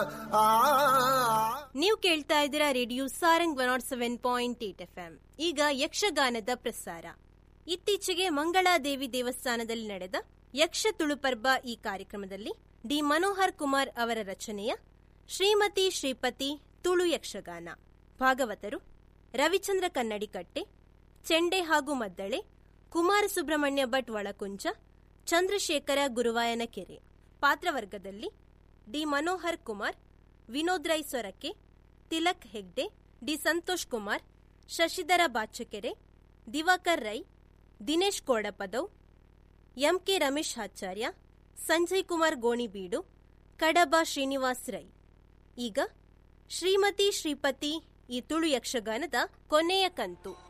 ನೀವು ಕೇಳ್ತಾ ಇದ್ದೀರಾ radio Sarang one nought seven point eight F M ಈಗ ಯಕ್ಷಗಾನದ ಪ್ರಸಾರ ಇತ್ತೀಚೆಗೆ ಮಂಗಳಾದೇವಿ ದೇವಸ್ಥಾನದಲ್ಲಿ ನಡೆದ ಯಕ್ಷ ತುಳುಪರ್ಬ ಈ ಕಾರ್ಯಕ್ರಮದಲ್ಲಿ ಡಿ ಮನೋಹರ್ ಕುಮಾರ್ ಅವರ ರಚನೆಯ ಶ್ರೀಮತಿ ಶ್ರೀಪತಿ ತುಳು ಯಕ್ಷಗಾನ ಭಾಗವತರು ರವಿಚಂದ್ರ ಕನ್ನಡಿಕಟ್ಟೆ ಚೆಂಡೆ ಹಾಗೂ ಮದ್ದಳೆ ಕುಮಾರ ಸುಬ್ರಹ್ಮಣ್ಯ ಭಟ್ ಒಳಕುಂಚ ಚಂದ್ರಶೇಖರ ಗುರುವಾಯನ ಕೆರೆ ಪಾತ್ರವರ್ಗದಲ್ಲಿ D Manohar Kumar Vinod Rai Sorake Tilak Hegde D Santhosh Kumar Shashidhara Bachakere Diwakar Rai Dinesh Kodapadav MK Ramesh Acharya Sanjay Kumar Gonibeedu Kadaba Srinivas Rai ಈಗ ಶ್ರೀಮತಿ ಶ್ರೀಪತಿ ಈ ತುಳು ಯಕ್ಷಗಾನದ ಕೊನೆಯ ಕಂತು